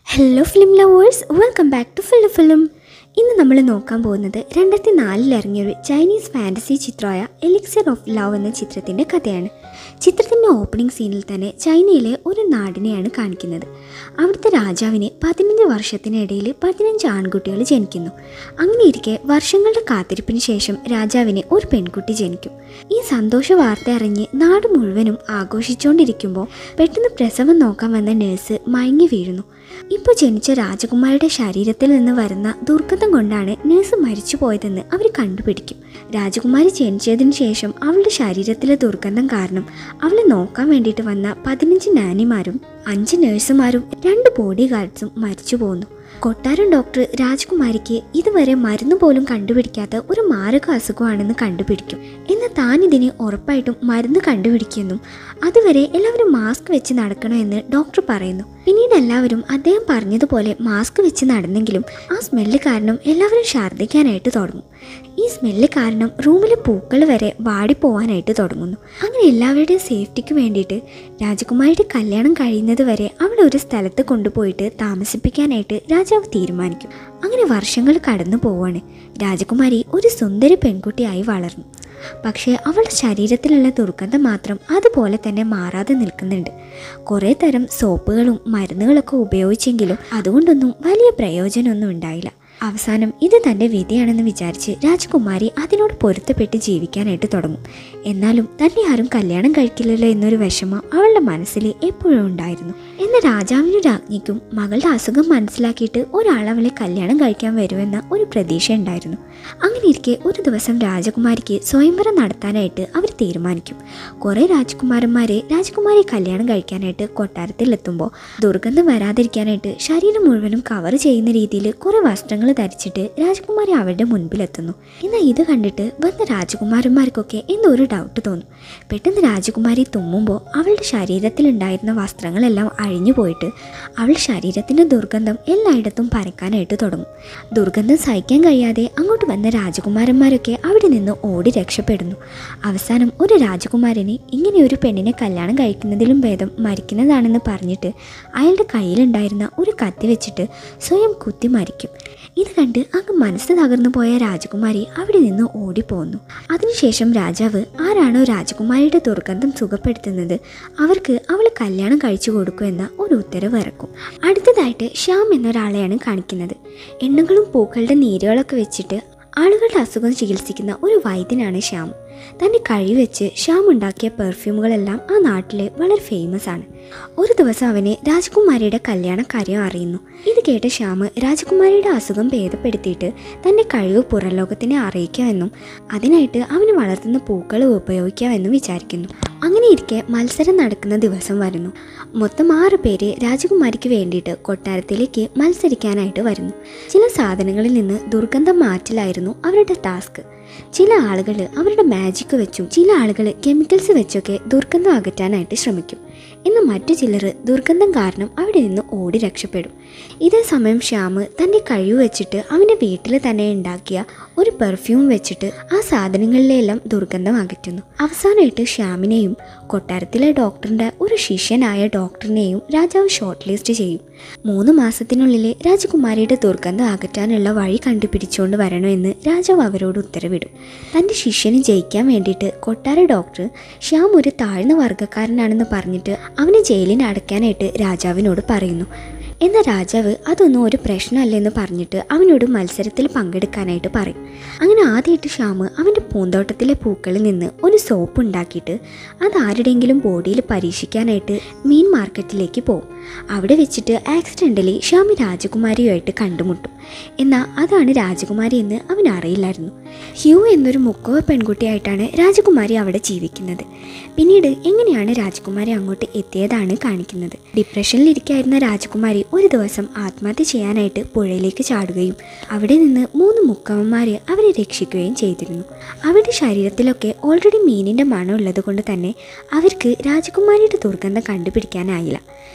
hello film lovers welcome back to film film ഇന്ന് നമ്മൾ നോക്കാൻ പോകുന്നത് രണ്ടായിരത്തി നാലിൽ ഇറങ്ങിയൊരു ചൈനീസ് ഫാൻറ്റസി ചിത്രമായ എലിക്സർ ഓഫ് ലവ് എന്ന ചിത്രത്തിൻ്റെ കഥയാണ് ചിത്രത്തിൻ്റെ ഓപ്പണിംഗ് സീനിൽ തന്നെ ചൈനയിലെ ഒരു നാടിനെയാണ് കാണിക്കുന്നത് അവിടുത്തെ രാജാവിന് പതിനഞ്ച് വർഷത്തിനിടയിൽ പതിനഞ്ച് ആൺകുട്ടികൾ ജനിക്കുന്നു അങ്ങനെ ഇരിക്കെ വർഷങ്ങളുടെ കാത്തിരിപ്പിന് ശേഷം രാജാവിന് ഒരു പെൺകുട്ടി ജനിക്കും ഈ സന്തോഷ വാർത്ത അറിഞ്ഞ് നാട് മുഴുവനും ആഘോഷിച്ചുകൊണ്ടിരിക്കുമ്പോൾ പെട്ടെന്ന് പ്രസവം നോക്കാൻ വന്ന നേഴ്സ് മയങ്ങി വീഴുന്നു ഇപ്പോൾ ജനിച്ച രാജകുമാരിയുടെ ശരീരത്തിൽ നിന്ന് വരുന്ന ദുർഗന്ധം കൊണ്ടാണ് നേഴ്സ് മരിച്ചു പോയതെന്ന് അവർ കണ്ടുപിടിക്കും രാജകുമാരി ജനിച്ചതിന് ശേഷം അവളുടെ ശരീരത്തിലെ ദുർഗന്ധം കാരണം അവളെ നോക്കാൻ വേണ്ടിയിട്ട് വന്ന പതിനഞ്ച് നാനിമാരും അഞ്ച് നഴ്സുമാരും രണ്ട് ബോഡി ഗാർഡ്സും മരിച്ചു പോകുന്നു കൊട്ടാരം ഡോക്ടർ രാജകുമാരിക്ക് ഇതുവരെ മരുന്ന് പോലും കണ്ടുപിടിക്കാത്ത ഒരു മാരക അസുഖമാണെന്ന് കണ്ടുപിടിക്കും എന്നാൽ താൻ ഇതിന് ഉറപ്പായിട്ടും മരുന്ന് കണ്ടുപിടിക്കുമെന്നും അതുവരെ എല്ലാവരും മാസ്ക് വെച്ച് നടക്കണമെന്ന് ഡോക്ടർ പറയുന്നു പിന്നീട് എല്ലാവരും അദ്ദേഹം പറഞ്ഞതുപോലെ മാസ്ക് വെച്ച് നടന്നെങ്കിലും ആ സ്മെല്ല് കാരണം എല്ലാവരും ഛർദ്ദിക്കാനായിട്ട് തുടങ്ങും ഈ സ്മെല്ല് കാരണം റൂമിലെ പൂക്കൾ വരെ വാടിപ്പോവാനായിട്ട് തുടങ്ങുന്നു അങ്ങനെ എല്ലാവരുടെയും സേഫ്റ്റിക്ക് വേണ്ടിയിട്ട് രാജകുമാരിയുടെ കല്യാണം കഴിയുന്നത് വരെ അവളെ ഒരു സ്ഥലത്ത് കൊണ്ടുപോയിട്ട് താമസിപ്പിക്കാനായിട്ട് രാജാവ് തീരുമാനിക്കും അങ്ങനെ വർഷങ്ങൾ കടന്നു പോവാണ് രാജകുമാരി ഒരു സുന്ദരി പെൺകുട്ടിയായി വളർന്നു പക്ഷേ അവളുടെ ശരീരത്തിലുള്ള ദുർഗന്ധം മാത്രം അതുപോലെ തന്നെ മാറാതെ നിൽക്കുന്നുണ്ട് കുറേ തരം സോപ്പുകളും മരുന്നുകളൊക്കെ ഉപയോഗിച്ചെങ്കിലും അതുകൊണ്ടൊന്നും വലിയ പ്രയോജനമൊന്നും ഉണ്ടായില്ല അവസാനം ഇത് തൻ്റെ വിധിയാണെന്ന് വിചാരിച്ച് രാജകുമാരി അതിനോട് പൊരുത്തപ്പെട്ട് ജീവിക്കാനായിട്ട് തുടങ്ങും എന്നാലും തന്നെ ആരും കല്യാണം കഴിക്കില്ലല്ലോ എന്നൊരു വിഷമം അവളുടെ മനസ്സിൽ എപ്പോഴും ഉണ്ടായിരുന്നു എന്നാൽ രാജാവിനും രാജ്ഞിക്കും മകളുടെ അസുഖം മനസ്സിലാക്കിയിട്ട് ഒരാൾ അവളെ കല്യാണം കഴിക്കാൻ വരുമെന്ന ഒരു പ്രതീക്ഷ ഉണ്ടായിരുന്നു അങ്ങനെ ഇരിക്കെ ഒരു ദിവസം രാജകുമാരിക്ക് സ്വയംവരം നടത്താനായിട്ട് അവർ തീരുമാനിക്കും കുറേ രാജകുമാരന്മാരെ രാജകുമാരിയെ കല്യാണം കഴിക്കാനായിട്ട് കൊട്ടാരത്തിലെത്തുമ്പോൾ ദുർഗന്ധം വരാതിരിക്കാനായിട്ട് ശരീരം മുഴുവനും കവർ ചെയ്യുന്ന രീതിയിൽ കുറേ വസ്ത്രങ്ങൾ ധരിച്ചിട്ട് രാജകുമാരി അവരുടെ മുൻപിലെത്തുന്നു എന്നാൽ ഇത് കണ്ടിട്ട് വന്ന രാജകുമാരന്മാർക്കൊക്കെ എന്തോ ഒരു ഡൗട്ട് തോന്നും പെട്ടെന്ന് രാജകുമാരി തുമ്മുമ്പോൾ അവളുടെ ശരീരത്തിലുണ്ടായിരുന്ന വസ്ത്രങ്ങളെല്ലാം അഴിഞ്ഞു പോയിട്ട് അവളുടെ ശരീരത്തിൻ്റെ ദുർഗന്ധം എല്ലായിടത്തും പരക്കാനായിട്ട് തുടങ്ങും ദുർഗന്ധം സഹിക്കാൻ കഴിയാതെ അങ്ങോട്ട് വന്ന രാജകുമാരന്മാരൊക്കെ അവിടെ നിന്ന് ഓടി രക്ഷപ്പെടുന്നു അവസാനം ഒരു രാജകുമാരന് ഇങ്ങനെ ഒരു പെണ്ണിനെ കല്യാണം കഴിക്കുന്നതിലും ഭേദം മരിക്കുന്നതാണെന്ന് പറഞ്ഞിട്ട് അയാളുടെ കയ്യിലുണ്ടായിരുന്ന ഒരു കത്തി വെച്ചിട്ട് സ്വയം കുത്തി മരിക്കും ഇത് കണ്ട് അങ്ങ് മനസ്സ് തകർന്നു പോയ രാജകുമാരി അവിടെ നിന്ന് ഓടിപ്പോന്നു അതിനുശേഷം രാജാവ് ആരാണോ രാജകുമാരിയുടെ ദുർഗന്ധം സുഖപ്പെടുത്തുന്നത് അവർക്ക് അവൾ കല്യാണം കഴിച്ചു കൊടുക്കുമെന്ന ഒരു ഉത്തരവ് ഇറക്കും അടുത്തതായിട്ട് ശ്യാം എന്നൊരാളെയാണ് കാണിക്കുന്നത് എണ്ണകളും പൂക്കളുടെ നീരുകളൊക്കെ വെച്ചിട്ട് ആളുകളുടെ അസുഖം ചികിത്സിക്കുന്ന ഒരു വൈദ്യനാണ് ശ്യാം തൻ്റെ കഴിവ് വെച്ച് ശ്യാം ഉണ്ടാക്കിയ പെർഫ്യൂമുകളെല്ലാം ആ നാട്ടിലെ വളരെ ഫേമസ് ആണ് ഒരു ദിവസം അവന് രാജകുമാരിയുടെ കല്യാണക്കാര്യം അറിയുന്നു ഇത് കേട്ട ശ്യാം രാജകുമാരിയുടെ അസുഖം ഭേദപ്പെടുത്തിയിട്ട് തൻ്റെ കഴിവ് പുറം ലോകത്തിനെ അറിയിക്കാമെന്നും അതിനായിട്ട് അവന് വളർത്തുന്ന പൂക്കൾ ഉപയോഗിക്കാമെന്നും വിചാരിക്കുന്നു അങ്ങനെ ഇരിക്കെ മത്സരം നടക്കുന്ന ദിവസം വരുന്നു മൊത്തം ആറ് പേര് രാജകുമാരിക്ക് വേണ്ടിയിട്ട് കൊട്ടാരത്തിലേക്ക് മത്സരിക്കാനായിട്ട് വരുന്നു ചില സാധനങ്ങളിൽ നിന്ന് ദുർഗന്ധം മാറ്റലായിരുന്നു അവരുടെ ടാസ്ക് ചില ആളുകൾ അവരുടെ മാജിക് വെച്ചും ചില ആളുകൾ കെമിക്കൽസ് വെച്ചൊക്കെ ദുർഗന്ധം അകറ്റാനായിട്ട് ശ്രമിക്കും എന്നാൽ മറ്റു ചിലർ ദുർഗന്ധം കാരണം അവിടെ നിന്ന് ഓടി രക്ഷപ്പെടും ഇതേ സമയം ശ്യാമ് തൻ്റെ കഴിവ് വെച്ചിട്ട് അവൻ്റെ വീട്ടിൽ തന്നെ ഉണ്ടാക്കിയ ഒരു പെർഫ്യൂം വെച്ചിട്ട് ആ സാധനങ്ങളിലെല്ലാം ദുർഗന്ധം അകറ്റുന്നു അവസാനമായിട്ട് ശ്യാമിനെയും കൊട്ടാരത്തിലെ ഡോക്ടറിൻ്റെ ഒരു ശിഷ്യനായ ഡോക്ടറിനെയും രാജാവ് ഷോർട്ട് ലിസ്റ്റ് ചെയ്യും മൂന്ന് മാസത്തിനുള്ളിൽ രാജകുമാരിയുടെ ദുർഗന്ധം അകറ്റാനുള്ള വഴി കണ്ടുപിടിച്ചുകൊണ്ട് വരണമെന്ന് രാജാവ് അവരോട് ഉത്തരവിടും തൻ്റെ ശിഷ്യന് ജയിക്കാൻ വേണ്ടിയിട്ട് കൊട്ടാര ഡോക്ടർ ശ്യാം ഒരു താഴ്ന്ന വർഗ്ഗക്കാരനാണെന്ന് പറഞ്ഞിട്ട് അവനെ ജയിലിന് അടയ്ക്കാനായിട്ട് രാജാവിനോട് പറയുന്നു എന്നാൽ രാജാവ് അതൊന്നും ഒരു പ്രശ്നമല്ലെന്ന് പറഞ്ഞിട്ട് അവനോട് മത്സരത്തിൽ പങ്കെടുക്കാനായിട്ട് പറയും അങ്ങനെ ആദ്യമായിട്ട് ശ്യാമ് അവൻ്റെ പൂന്തോട്ടത്തിലെ പൂക്കളിൽ നിന്ന് ഒരു സോപ്പ് ഉണ്ടാക്കിയിട്ട് അത് ആരുടെയെങ്കിലും ബോഡിയിൽ പരീക്ഷിക്കാനായിട്ട് മീൻ മാർക്കറ്റിലേക്ക് പോകും അവിടെ വെച്ചിട്ട് ആക്സിഡൻ്റലി ശ്യാമി രാജകുമാരിയുമായിട്ട് കണ്ടുമുട്ടും എന്നാൽ അതാണ് രാജകുമാരി എന്ന് അവൻ അറിയില്ലായിരുന്നു ഹ്യൂ എന്നൊരു മുക്കോവ പെൺകുട്ടിയായിട്ടാണ് രാജകുമാരി അവിടെ ജീവിക്കുന്നത് പിന്നീട് എങ്ങനെയാണ് രാജകുമാരി അങ്ങോട്ട് എത്തിയതാണ് കാണിക്കുന്നത് ഡിപ്രഷനിലിരിക്കായിരുന്ന രാജകുമാരി ഒരു ദിവസം ആത്മഹത്യ ചെയ്യാനായിട്ട് പുഴയിലേക്ക് ചാടുകയും അവിടെ നിന്ന് മൂന്ന് മുക്കവന്മാരെ അവരെ രക്ഷിക്കുകയും ചെയ്തിരുന്നു അവരുടെ ശരീരത്തിലൊക്കെ ഓൾറെഡി മീനിൻ്റെ മണം ഉള്ളത് കൊണ്ട് തന്നെ അവർക്ക് രാജകുമാരിയുടെ ദുർഗന്ധം കണ്ടുപിടിക്കാനായില്ല മീൻ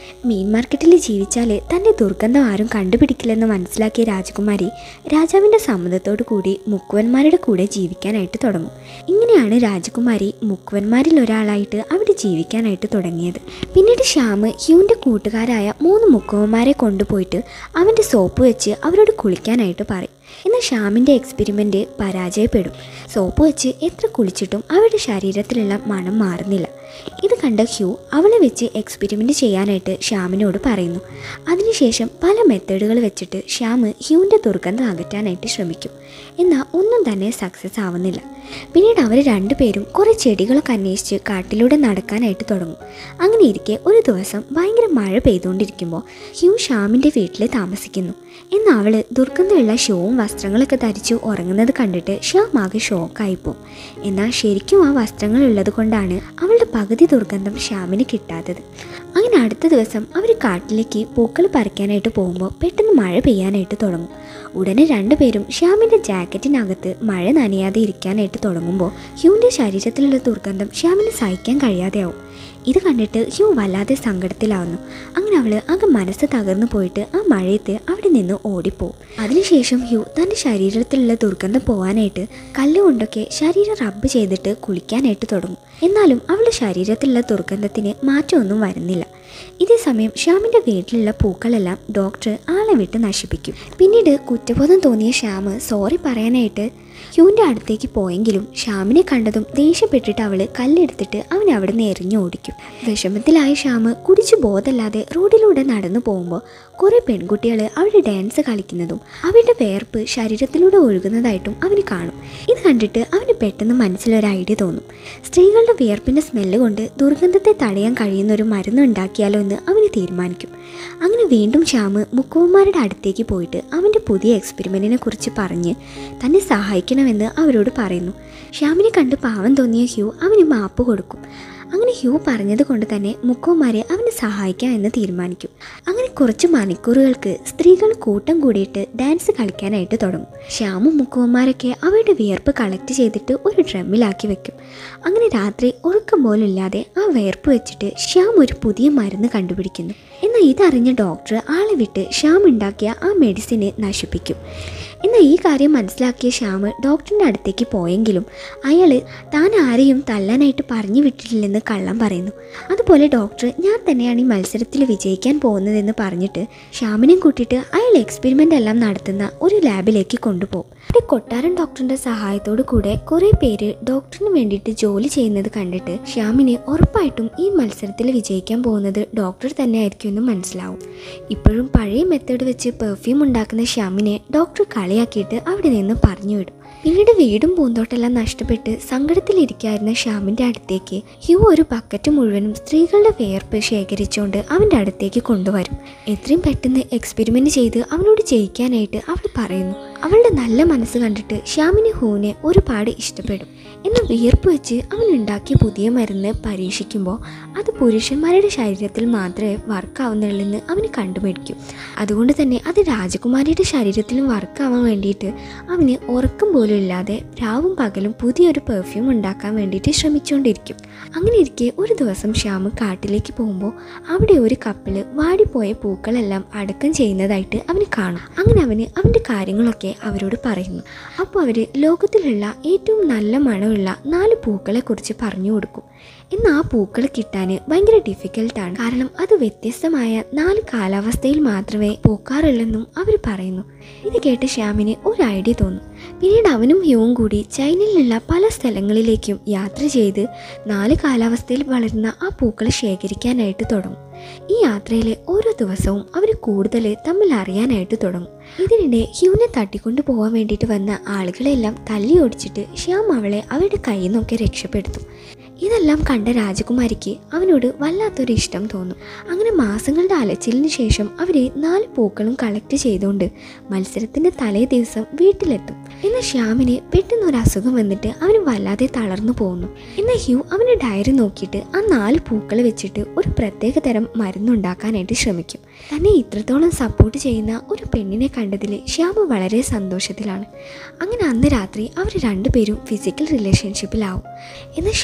മീൻ മാർക്കറ്റിൽ ജീവിച്ചാൽ തൻ്റെ ദുർഗന്ധം ആരും കണ്ടുപിടിക്കില്ലെന്ന് മനസ്സിലാക്കിയ രാജകുമാരി രാജാവിൻ്റെ സമ്മതത്തോടു കൂടി മുക്കുവന്മാരുടെ കൂടെ ജീവിക്കാനായിട്ട് തുടങ്ങും ഇങ്ങനെയാണ് രാജകുമാരി മുക്കുവന്മാരിൽ ഒരാളായിട്ട് അവിടെ ജീവിക്കാനായിട്ട് തുടങ്ങിയത് പിന്നീട് ശ്യാമ് ഹ്യൂവിൻ്റെ കൂട്ടുകാരായ മൂന്ന് മുക്കുവന്മാരെ കൊണ്ടുപോയിട്ട് അവൻ്റെ സോപ്പ് വെച്ച് അവരോട് കുളിക്കാനായിട്ട് പറയും എന്നാൽ ഷ്യാമിൻ്റെ എക്സ്പെരിമെൻ്റ് പരാജയപ്പെടും സോപ്പ് വെച്ച് എത്ര കുളിച്ചിട്ടും അവരുടെ ശരീരത്തിലുള്ള മണം മാറുന്നില്ല ഇത് കണ്ട ഹ്യൂ അവളെ വെച്ച് എക്സ്പെരിമെൻ്റ് ചെയ്യാനായിട്ട് ഷ്യാമിനോട് പറയുന്നു അതിനുശേഷം പല മെത്തേഡുകൾ വെച്ചിട്ട് ഷ്യാം ഹ്യൂവിൻ്റെ ദുർഗന്ധം അകറ്റാനായിട്ട് ശ്രമിക്കും എന്നാൽ ഒന്നും തന്നെ സക്സസ് ആവുന്നില്ല പിന്നീട് അവർ രണ്ടുപേരും കുറേ ചെടികളൊക്കെ അന്വേഷിച്ച് കാട്ടിലൂടെ നടക്കാനായിട്ട് തുടങ്ങും അങ്ങനെ ഇരിക്കെ ഒരു ദിവസം ഭയങ്കര മഴ പെയ്തുകൊണ്ടിരിക്കുമ്പോൾ ഹ്യൂ ഷ്യാമിൻ്റെ വീട്ടിൽ താമസിക്കുന്നു എന്നാൽ അവൾ ദുർഗന്ധമുള്ള ഷോവും വസ്ത്രങ്ങളൊക്കെ ധരിച്ചു ഉറങ്ങുന്നത് കണ്ടിട്ട് ഷ്യാം ആകെ ഷോക്കായിപ്പോവും എന്നാൽ ശരിക്കും ആ വസ്ത്രങ്ങൾ ഉള്ളത് കൊണ്ടാണ് അവളുടെ പകുതി ദുർഗന്ധം ഷ്യാമിന് കിട്ടാത്തത് അങ്ങനെ അടുത്ത ദിവസം അവർ കാട്ടിലേക്ക് പൂക്കൾ പറിക്കാനായിട്ട് പോകുമ്പോൾ പെട്ടെന്ന് മഴ പെയ്യാനായിട്ട് തുടങ്ങും ഉടനെ രണ്ടുപേരും ഷ്യാമിൻ്റെ ജാക്കറ്റിനകത്ത് മഴ നനയാതെ ഇരിക്കാനായിട്ട് തുടങ്ങുമ്പോൾ ഹ്യൂവിൻ്റെ ശരീരത്തിലുള്ള ദുർഗന്ധം ഷ്യാമിന് സഹിക്കാൻ കഴിയാതെയാവും ഇത് കണ്ടിട്ട് ഹ്യൂ വല്ലാതെ സങ്കടത്തിലാവുന്നു അങ്ങനെ അവൾ ആകെ മനസ്സ് തകർന്നു പോയിട്ട് ആ മഴയത്ത് അവിടെ നിന്ന് ഓടിപ്പോവും അതിനുശേഷം ഹ്യൂ തൻ്റെ ശരീരത്തിലുള്ള ദുർഗന്ധം പോകാനായിട്ട് കല്ലുകൊണ്ടൊക്കെ ശരീരം റബ്ബ് ചെയ്തിട്ട് കുളിക്കാനായിട്ട് തുടങ്ങും എന്നാലും അവളുടെ ശരീരത്തിലുള്ള ദുർഗന്ധത്തിന് മാറ്റമൊന്നും വരുന്നില്ല ഇതേ സമയം ഷ്യാമിൻ്റെ വീട്ടിലുള്ള പൂക്കളെല്ലാം ഡോക്ടർ ആളെ വിട്ട് നശിപ്പിക്കും പിന്നീട് കുറ്റബോധം തോന്നിയ ശ്യാം സോറി പറയാനായിട്ട് ഹ്യൂവിൻ്റെ അടുത്തേക്ക് പോയെങ്കിലും ഷ്യാമിനെ കണ്ടതും ദേഷ്യപ്പെട്ടിട്ട് അവൾ കല്ലെടുത്തിട്ട് അവനെ അവിടെ നിന്ന് എറിഞ്ഞു ഓടിക്കും വിഷമത്തിലായ ശ്യാം കുടിച്ചു ബോധമില്ലാതെ റോഡിലൂടെ നടന്നു പോകുമ്പോൾ കുറേ പെൺകുട്ടികൾ അവിടെ ഡാൻസ് കളിക്കുന്നതും അവരുടെ വേർപ്പ് ശരീരത്തിലൂടെ ഒഴുകുന്നതായിട്ടും അവന് കാണും ഇത് കണ്ടിട്ട് അവന് പെട്ടെന്ന് മനസ്സിലൊരു ഐഡിയ തോന്നും സ്ത്രീകളുടെ വിയർപ്പിൻ്റെ സ്മെല്ല് കൊണ്ട് ദുർഗന്ധത്തെ തടയാൻ കഴിയുന്ന ഒരു മരുന്ന് ഉണ്ടാക്കിയാലോ എന്ന് അവന് തീരുമാനിക്കും അങ്ങനെ വീണ്ടും ശ്യാം മുക്കുവന്മാരുടെ അടുത്തേക്ക് പോയിട്ട് അവൻ്റെ പുതിയ എക്സ്പെരിമെൻറ്റിനെ കുറിച്ച് പറഞ്ഞ് തന്നെ സഹായിക്കണമെന്ന് അവരോട് പറയുന്നു ശ്യാമിനെ കണ്ട് പാവം തോന്നിയ ഹ്യൂ അവന് മാപ്പ് കൊടുക്കും അങ്ങനെ ഹ്യൂ പറഞ്ഞത് കൊണ്ട് തന്നെ മുക്കോമാരെ അവനെ സഹായിക്കാം എന്ന് തീരുമാനിക്കും അങ്ങനെ കുറച്ച് മണിക്കൂറുകൾക്ക് സ്ത്രീകൾ കൂട്ടം കൂടിയിട്ട് ഡാൻസ് കളിക്കാനായിട്ട് തുടങ്ങും ശ്യാമും മുക്കുവന്മാരൊക്കെ അവരുടെ വിയർപ്പ് കളക്ട് ചെയ്തിട്ട് ഒരു ഡ്രമ്മിലാക്കി വെക്കും അങ്ങനെ രാത്രി ഉറക്കം പോലില്ലാതെ ആ വിയർപ്പ് വെച്ചിട്ട് ശ്യാം ഒരു പുതിയ മരുന്ന് കണ്ടുപിടിക്കുന്നു എന്നാൽ ഇതറിഞ്ഞ ഡോക്ടർ ആളെ വിട്ട് ശ്യാം ഉണ്ടാക്കിയ ആ മെഡിസിനെ നശിപ്പിക്കും എന്നാൽ ഈ കാര്യം മനസ്സിലാക്കിയ ശ്യാം ഡോക്ടറിൻ്റെ അടുത്തേക്ക് പോയെങ്കിലും അയാൾ താൻ ആരെയും തല്ലാനായിട്ട് പറഞ്ഞു വിട്ടിട്ടില്ലെന്ന് കള്ളം പറയുന്നു അതുപോലെ ഡോക്ടർ ഞാൻ തന്നെയാണ് ഈ മത്സരത്തിൽ വിജയിക്കാൻ പോകുന്നതെന്ന് പറഞ്ഞിട്ട് ശ്യാമിനെയും കൂട്ടിയിട്ട് അയാൾ എക്സ്പെരിമെൻ്റ് എല്ലാം നടത്തുന്ന ഒരു ലാബിലേക്ക് കൊണ്ടുപോകും ഇവിടെ കൊട്ടാരൻ ഡോക്ടറിൻ്റെ സഹായത്തോടു കൂടെ കുറേ പേര് ഡോക്ടറിന് വേണ്ടിയിട്ട് ജോലി ചെയ്യുന്നത് കണ്ടിട്ട് ശ്യാമിന് ഉറപ്പായിട്ടും ഈ മത്സരത്തിൽ വിജയിക്കാൻ പോകുന്നത് ഡോക്ടർ തന്നെ ആയിരിക്കും എന്ന് മനസ്സിലാവും ഇപ്പോഴും പഴയ മെത്തേഡ് വെച്ച് പെർഫ്യൂം ഉണ്ടാക്കുന്ന ശ്യാമിനെ ഡോക്ടർ കളിയാക്കിയിട്ട് അവിടെ നിന്ന് പറഞ്ഞു വിടും പിന്നീട് വീടും പൂന്തോട്ടെല്ലാം നഷ്ടപ്പെട്ട് സങ്കടത്തിലിരിക്കായിരുന്ന ശ്യാമിൻ്റെ അടുത്തേക്ക് ഹ്യൂ ഒരു ബക്കറ്റ് മുഴുവനും സ്ത്രീകളുടെ വേർപ്പ് ശേഖരിച്ചുകൊണ്ട് അവൻ്റെ അടുത്തേക്ക് കൊണ്ടുവരും എത്രയും പെട്ടെന്ന് എക്സ്പെരിമെൻ്റ് ചെയ്ത് അവനോട് ജയിക്കാനായിട്ട് അവൾ പറയുന്നു അവളുടെ നല്ല മനസ്സ് കണ്ടിട്ട് ശ്യാമിന് ഹൂവിനെ ഒരുപാട് ഇഷ്ടപ്പെടും എന്നാൽ വിയർപ്പ് വെച്ച് അവൻ ഉണ്ടാക്കിയ പുതിയ മരുന്ന് പരീക്ഷിക്കുമ്പോൾ അത് പുരുഷന്മാരുടെ ശരീരത്തിൽ മാത്രമേ വർക്കാവുന്നുള്ളെന്ന് അവന് കണ്ടുപിടിക്കും അതുകൊണ്ട് തന്നെ അത് രാജകുമാരിയുടെ ശരീരത്തിലും വർക്കാവാൻ വേണ്ടിയിട്ട് അവന് ഉറക്കം പോലും ഇല്ലാതെ രാവും പകലും പുതിയൊരു പെർഫ്യൂം ഉണ്ടാക്കാൻ വേണ്ടിയിട്ട് ശ്രമിച്ചുകൊണ്ടിരിക്കും അങ്ങനെ ഇരിക്കെ ഒരു ദിവസം ശ്യാമ് കാട്ടിലേക്ക് പോകുമ്പോൾ അവിടെ ഒരു കപ്പിൽ വാടിപ്പോയ പൂക്കളെല്ലാം അടക്കം ചെയ്യുന്നതായിട്ട് അവന് കാണും അങ്ങനെ അവന് അവൻ്റെ കാര്യങ്ങളൊക്കെ അവരോട് പറയുന്നു അപ്പോൾ അവർ ലോകത്തിലുള്ള ഏറ്റവും നല്ല മണമുള്ള നാല് പൂക്കളെ കുറിച്ച് പറഞ്ഞു കൊടുക്കും എന്നാൽ ആ പൂക്കൾ കിട്ടാൻ ഭയങ്കര ഡിഫിക്കൽട്ടാണ് കാരണം അത് വ്യത്യസ്തമായ നാല് കാലാവസ്ഥയിൽ മാത്രമേ പൂക്കാറുള്ളെന്നും അവർ പറയുന്നു ഇത് കേട്ട് ശ്യാമിന് ഒരു ഐഡിയ തോന്നും പിന്നീട് അവനും ഹ്യൂവും കൂടി ചൈനയിലുള്ള പല സ്ഥലങ്ങളിലേക്കും യാത്ര ചെയ്ത് നാല് കാലാവസ്ഥയിൽ വളരുന്ന ആ പൂക്കൾ ശേഖരിക്കാനായിട്ട് തുടങ്ങും ഈ യാത്രയിൽ ഓരോ ദിവസവും അവർ കൂടുതൽ തമ്മിൽ അറിയാനായിട്ട് തുടങ്ങും ഇതിനിടെ ഹ്യൂവിനെ തട്ടിക്കൊണ്ടു പോകാൻ വേണ്ടിയിട്ട് വന്ന ആളുകളെല്ലാം തല്ലി ഓടിച്ചിട്ട് ശ്യാം അവളെ അവരുടെ കയ്യിൽ നിന്നൊക്കെ രക്ഷപ്പെടുത്തും ഇതെല്ലാം കണ്ട രാജകുമാരിക്ക് അവനോട് വല്ലാത്തൊരു ഇഷ്ടം തോന്നും അങ്ങനെ മാസങ്ങളുടെ അലച്ചിലിന് ശേഷം അവർ നാല് പൂക്കളും കളക്ട് ചെയ്തുകൊണ്ട് മത്സരത്തിൻ്റെ തലേ ദിവസം വീട്ടിലെത്തും എന്നാൽ ശ്യാമിന് പെട്ടെന്ന് ഒരു അസുഖം വന്നിട്ട് അവന് വല്ലാതെ തളർന്നു പോകുന്നു എന്നാൽ ഹ്യൂ അവൻ്റെ ഡയറി നോക്കിയിട്ട് ആ നാല് പൂക്കൾ വെച്ചിട്ട് ഒരു പ്രത്യേക തരം മരുന്നുണ്ടാക്കാനായിട്ട് ശ്രമിക്കും തന്നെ ഇത്രത്തോളം സപ്പോർട്ട് ചെയ്യുന്ന ഒരു പെണ്ണിനെ കണ്ടതിൽ ശ്യാമ വളരെ സന്തോഷത്തിലാണ് അങ്ങനെ അന്ന് രാത്രി അവർ രണ്ടുപേരും ഫിസിക്കൽ റിലേഷൻഷിപ്പിലാവും എന്നാൽ ശ്യാമിന്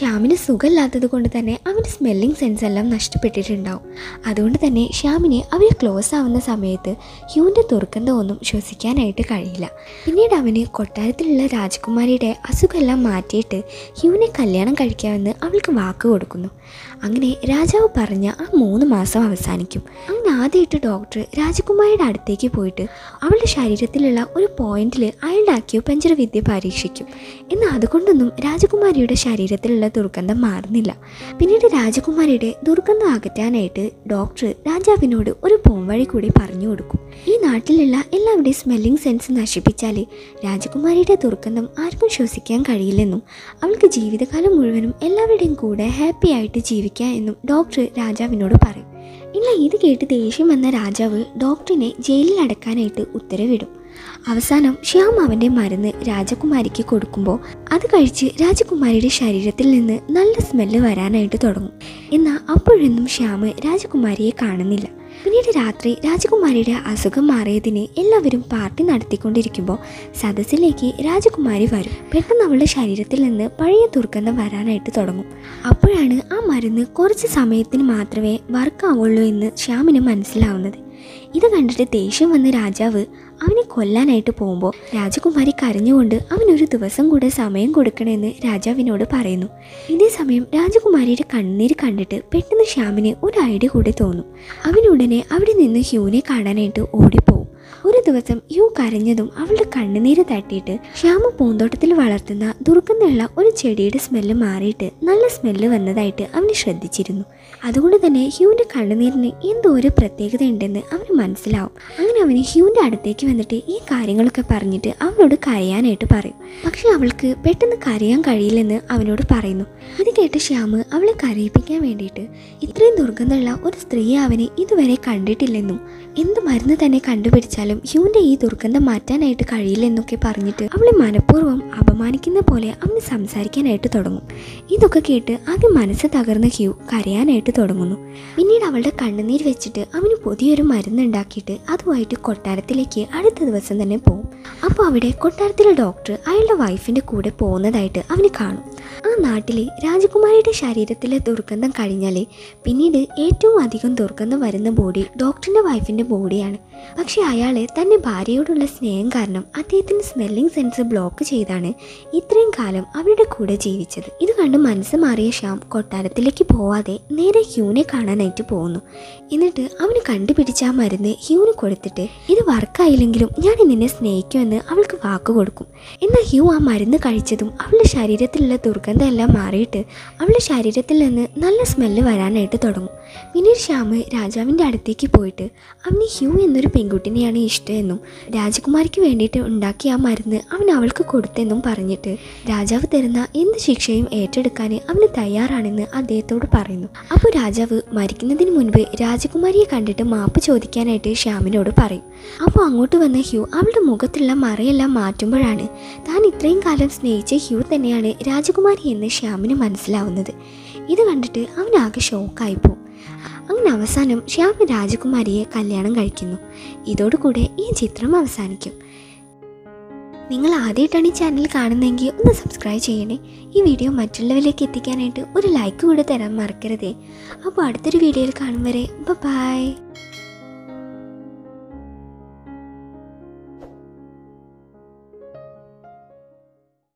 സുഖമില്ലാത്തത് കൊണ്ട് തന്നെ അവൻ്റെ സ്മെല്ലിംഗ് സെൻസ് എല്ലാം നഷ്ടപ്പെട്ടിട്ടുണ്ടാവും അതുകൊണ്ട് തന്നെ ശ്യാമിന് അവർ ക്ലോസ് ആവുന്ന സമയത്ത് ഹ്യൂവിൻ്റെ ദുർഗന്ധമൊന്നും ശ്വസിക്കാനായിട്ട് കഴിയില്ല പിന്നീട് അവന് കൊട്ടാരത്തിലുള്ള രാജകുമാരിയുടെ അസുഖമെല്ലാം മാറ്റിയിട്ട് ഹ്യൂവിനെ കല്യാണം കഴിക്കാമെന്ന് അവൾക്ക് വാക്ക് കൊടുക്കുന്നു അങ്ങനെ രാജാവ് പറഞ്ഞ ആ മൂന്ന് മാസം അവസാനിക്കും അങ്ങനെ ആദ്യമായിട്ട് ഡോക്ടർ രാജകുമാരിയുടെ അടുത്തേക്ക് പോയിട്ട് അവളുടെ ശരീരത്തിലുള്ള ഒരു പോയിന്റിൽ അയാളുടെ അക്യൂപഞ്ചർ വിദ്യ പരീക്ഷിക്കും എന്നാൽ അതുകൊണ്ടൊന്നും രാജകുമാരിയുടെ ശരീരത്തിലുള്ള ദുർഗന്ധം മാറുന്നില്ല പിന്നീട് രാജകുമാരിയുടെ ദുർഗന്ധം അകറ്റാനായിട്ട് ഡോക്ടർ രാജാവിനോട് ഒരു പോംവഴി കൂടി പറഞ്ഞു കൊടുക്കും ഈ നാട്ടിലുള്ള എല്ലാവരുടെയും സ്മെല്ലിംഗ് സെൻസ് നശിപ്പിച്ചാൽ രാജകുമാരിയുടെ ദുർഗന്ധം ആർക്കും ശ്വസിക്കാൻ കഴിയില്ലെന്നും അവൾക്ക് ജീവിതകാലം മുഴുവനും എല്ലാവരുടെയും കൂടെ ഹാപ്പി ആയിട്ട് ജീവിക്കാം എന്നും ഡോക്ടർ രാജാവിനോട് പറയും എന്നാൽ ഇത് കേട്ട് ദേഷ്യം വന്ന രാജാവ് ഡോക്ടറിനെ ജയിലിൽ അടക്കാനായിട്ട് ഉത്തരവിടും അവസാനം ശ്യാം അവൻ്റെ മരുന്ന് രാജകുമാരിക്ക് കൊടുക്കുമ്പോൾ അത് കഴിച്ച് രാജകുമാരിയുടെ ശരീരത്തിൽ നിന്ന് നല്ല സ്മെല്ല് വരാനായിട്ട് തുടങ്ങും എന്നാൽ അപ്പോഴൊന്നും ശ്യാം രാജകുമാരിയെ കാണുന്നില്ല പിന്നീട് രാത്രി രാജകുമാരിയുടെ അസുഖം മാറിയതിന് എല്ലാവരും പാർട്ടി നടത്തിക്കൊണ്ടിരിക്കുമ്പോൾ സദസ്സിലേക്ക് രാജകുമാരി വരും പെട്ടെന്ന് അവളുടെ ശരീരത്തിൽ നിന്ന് പഴയ ദുർഗന്ധം വരാനായിട്ട് തുടങ്ങും അപ്പോഴാണ് ആ മരുന്ന് കുറച്ച് സമയത്തിന് മാത്രമേ വർക്കാവുള്ളൂ എന്ന് ശ്യാമിന് മനസ്സിലാവുന്നത് ഇത് കണ്ടിട്ട് ദേഷ്യം വന്ന രാജാവ് അവനെ കൊല്ലാനായിട്ട് പോകുമ്പോൾ രാജകുമാരി കരഞ്ഞുകൊണ്ട് അവനൊരു ദിവസം കൂടെ സമയം കൊടുക്കണമെന്ന് രാജാവിനോട് പറയുന്നു ഇതേ സമയം രാജകുമാരിയുടെ കണ്ണീര് കണ്ടിട്ട് പെട്ടെന്ന് ശ്യാമിന് ഒരു ഐഡിയ കൂടി തോന്നും അവനുടനെ അവിടെ നിന്ന് ഹ്യൂനെ കാണാനായിട്ട് ഓടിപ്പോവും ഒരു ദിവസം യു കരഞ്ഞതും അവളുടെ കണ്ണുനീര് തട്ടിയിട്ട് ശ്യാമ പൂന്തോട്ടത്തിൽ വളർത്തുന്ന ദുർഗന്ധമുള്ള ഒരു ചെടിയുടെ സ്മെല്ല് മാറിയിട്ട് നല്ല സ്മെല്ല് വന്നതായിട്ട് അവന് ശ്രദ്ധിച്ചിരുന്നു അതുകൊണ്ട് തന്നെ ഹ്യൂവിൻ്റെ കണ്ണുനീരിന് എന്തോ ഒരു പ്രത്യേകത ഉണ്ടെന്ന് അവന് മനസ്സിലാവും അങ്ങനെ അവന് ഹ്യൂവിൻ്റെ അടുത്തേക്ക് വന്നിട്ട് ഈ കാര്യങ്ങളൊക്കെ പറഞ്ഞിട്ട് അവളോട് കരയാനായിട്ട് പറയും പക്ഷെ അവൾക്ക് പെട്ടെന്ന് കരയാൻ കഴിയില്ലെന്ന് അവനോട് പറയുന്നു ഇത് കേട്ട് ശ്യാമ് അവളെ കരയിപ്പിക്കാൻ വേണ്ടിയിട്ട് ഇത്രയും ദുർഗന്ധമുള്ള ഒരു സ്ത്രീയെ അവന് ഇതുവരെ കണ്ടിട്ടില്ലെന്നും എന്ത് മരുന്ന് തന്നെ കണ്ടുപിടിച്ചാലും ഹ്യൂവിൻ്റെ ഈ ദുർഗന്ധം മാറ്റാനായിട്ട് കഴിയില്ലെന്നൊക്കെ പറഞ്ഞിട്ട് അവളെ മനഃപൂർവ്വം അപമാനിക്കുന്ന പോലെ അവന് സംസാരിക്കാനായിട്ട് തുടങ്ങും ഇതൊക്കെ കേട്ട് ആദ്യം മനസ്സ് തകർന്ന ഹ്യൂ കരയാനായിട്ട് തുടങ്ങുന്നു പിന്നീട് അവളുടെ കണ്ണുനീർ വെച്ചിട്ട് അവന് പുതിയൊരു മരുന്ന് ഉണ്ടാക്കിയിട്ട് അതുമായിട്ട് കൊട്ടാരത്തിലേക്ക് അടുത്ത ദിവസം തന്നെ പോകും അപ്പോൾ അവിടെ കൊട്ടാരത്തിലെ ഡോക്ടർ അയാളുടെ വൈഫിൻ്റെ കൂടെ പോകുന്നതായിട്ട് അവന് കാണും ആ നാട്ടിലെ രാജകുമാരിയുടെ ശരീരത്തിലെ ദുർഗന്ധം കഴിഞ്ഞാൽ പിന്നീട് ഏറ്റവും അധികം ദുർഗന്ധം വരുന്ന ബോഡി ഡോക്ടറിൻ്റെ വൈഫിൻ്റെ ബോഡിയാണ് പക്ഷേ അയാൾ തൻ്റെ ഭാര്യയോടുള്ള സ്നേഹം കാരണം അദ്ദേഹത്തിൻ്റെ സ്മെല്ലിംഗ് സെൻസ് ബ്ലോക്ക് ചെയ്താണ് ഇത്രയും കാലം അവരുടെ കൂടെ ജീവിച്ചത് ഇത് കണ്ട് മനസ്സ് മാറിയ ശ്യാം കൊട്ടാരത്തിലേക്ക് പോവാതെ നേരെ ഹ്യൂനെ കാണാനായിട്ട് പോകുന്നു എന്നിട്ട് അവന് കണ്ടുപിടിച്ച ആ മരുന്ന് ഹ്യൂന് കൊടുത്തിട്ട് ഇത് വർക്കായില്ലെങ്കിലും ഞാൻ നിന്നെ സ്നേഹിക്കുമെന്ന് അവൾക്ക് വാക്ക് കൊടുക്കും എന്നാൽ ഹ്യൂ ആ മരുന്ന് കഴിച്ചതും അവളുടെ ശരീരത്തിലുള്ള ദുർഗന്ധം എല്ലാം മാറിയിട്ട് അവളുടെ ശരീരത്തിൽ നിന്ന് നല്ല സ്മെല്ല് വരാനായിട്ട് തുടങ്ങും പിന്നീട് ശ്യാമ് രാജാവിൻ്റെ അടുത്തേക്ക് പോയിട്ട് അവന് ഹ്യൂ എന്നൊരു പെൺകുട്ടിനെയാണ് ഇഷ്ടമെന്നും രാജകുമാരിക്ക് വേണ്ടിയിട്ട് ഉണ്ടാക്കിയ ആ മരുന്ന് അവൻ അവൾക്ക് കൊടുത്തെന്നും പറഞ്ഞിട്ട് രാജാവ് തരുന്ന എന്ത് ശിക്ഷയും ഏറ്റെടുക്കാൻ അവന് തയ്യാറാണെന്ന് അദ്ദേഹത്തോട് പറയുന്നു അപ്പോൾ രാജാവ് മരിക്കുന്നതിന് മുൻപ് രാജകുമാരിയെ കണ്ടിട്ട് മാപ്പ് ചോദിക്കാനായിട്ട് ശ്യാമിനോട് പറയും അപ്പോൾ അങ്ങോട്ട് വന്ന ഹ്യൂ അവളുടെ മുഖത്തുള്ള മറയെല്ലാം മാറ്റുമ്പോഴാണ് താൻ ഇത്രയും കാലം സ്നേഹിച്ച ഹ്യൂ തന്നെയാണ് രാജകുമാരി എന്ന് ശ്യാമിന് മനസ്സിലാവുന്നത് ഇത് കണ്ടിട്ട് അവൻ ആകെ ഷോക്കായിപ്പോവും അങ്ങനെ അവസാനം ശ്യാം രാജകുമാരിയെ കല്യാണം കഴിക്കുന്നു ഇതോടുകൂടെ ഈ ചിത്രം അവസാനിക്കും നിങ്ങൾ ആദ്യമായിട്ടാണ് ഈ ചാനൽ കാണുന്നതെങ്കിൽ ഒന്ന് സബ്സ്ക്രൈബ് ചെയ്യണേ ഈ വീഡിയോ മറ്റുള്ളവരിലേക്ക് എത്തിക്കാനായിട്ട് ഒരു ലൈക്ക് കൂടെ തരാൻ മറക്കരുതേ അപ്പോൾ അടുത്തൊരു വീഡിയോയിൽ കാണും വരെ ബൈ